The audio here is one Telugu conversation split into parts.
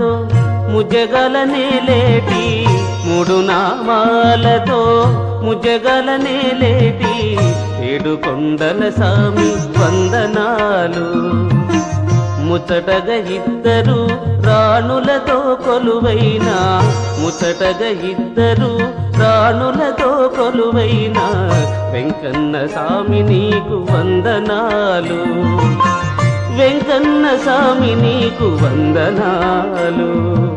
ముజగలనే లేటి మూడు నామాలతో ముజగలనే లేటి ఏడు కొండల సామి వందనాలు ముచ్చటగ ఇద్దరు రాణులతో కొలువైన ముచ్చటగ ఇద్దరు రాణులతో కొలువైన వెంకన్న స్వామి నీకు వందనాలు వెంకన్న స్వామి నీకు వందనాలు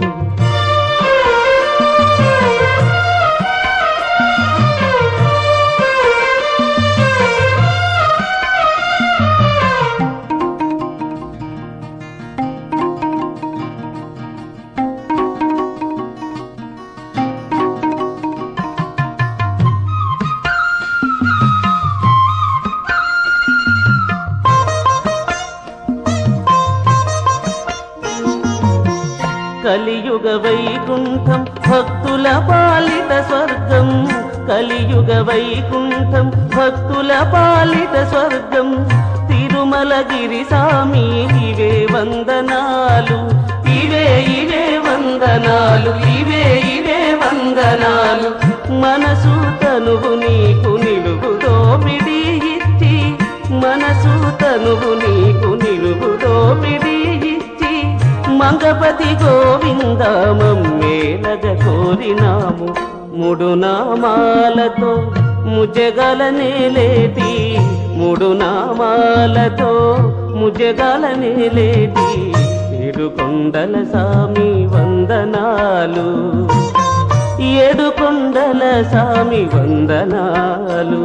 కలియుగ వైకుంఠం భక్తుల పాలిట స్వర్గం కలియుగ వైకుంఠం భక్తుల పాలిట స్వర్గం తిరుమలగిరి సామి ఇవే వందనాలు ఇవే ఇవే వందనాలు ఇవే ఇవే వందనాలు మనసు తనువు నీకు నిలువు దోపిడి ఇచ్చి మనసు తనువు నీకు నిలువు దోపిడి ఇచ్చి మంగపతి గోవింద మమ్మేలగ కోరినాము మూడు నామాలతో ముజగలనే లేటి మూడు నామాలతో ముజగలనే లేటి ఏడు కొండల సామి వందనాలు ఏడు కొండల సామి వందనాలు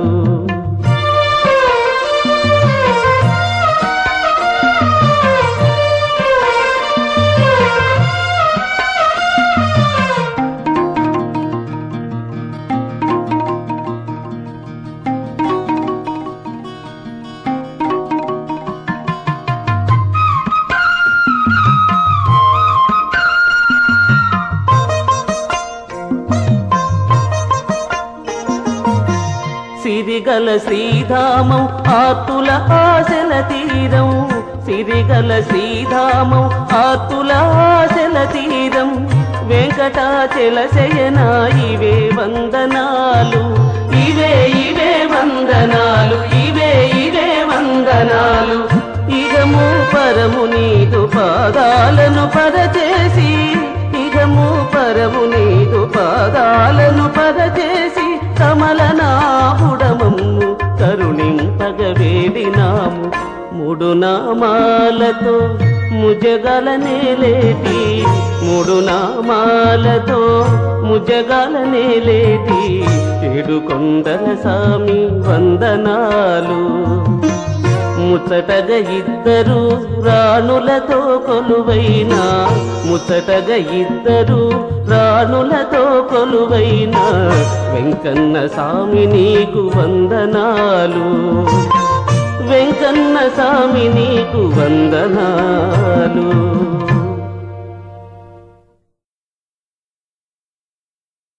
సిరిగల శ్రీధామం ఆతుల ఆశల తీరం సిరిగల శ్రీధామం ఆతుల ఆశల తీరం వెంకటాచల శయన ఇవే వందనాలు ఇవే ఇవే వందనాలు ఇవే ఇవే వందనాలు ఇగము పరము నీదు పాదాలను పరచేసి ఇగము పరము నీదు పాదాలను పరచేసి కమలనాపుడమమ్ము కరుణింపగ వేడినాము మూడు నామాలతో ముజగలనే లేటి మూడు నామాలతో ముజగలనే లేటి ఏడు కొండల సామి వందనాలు ముచ్చటగ ఇద్దరు రాణులతో కొలువైన ముచ్చటగ ఇద్దరు రాణులతో కొలువైన వెంకన్న స్వామి నీకు వందనాలు వెంకన్న స్వామి నీకు వందనాలు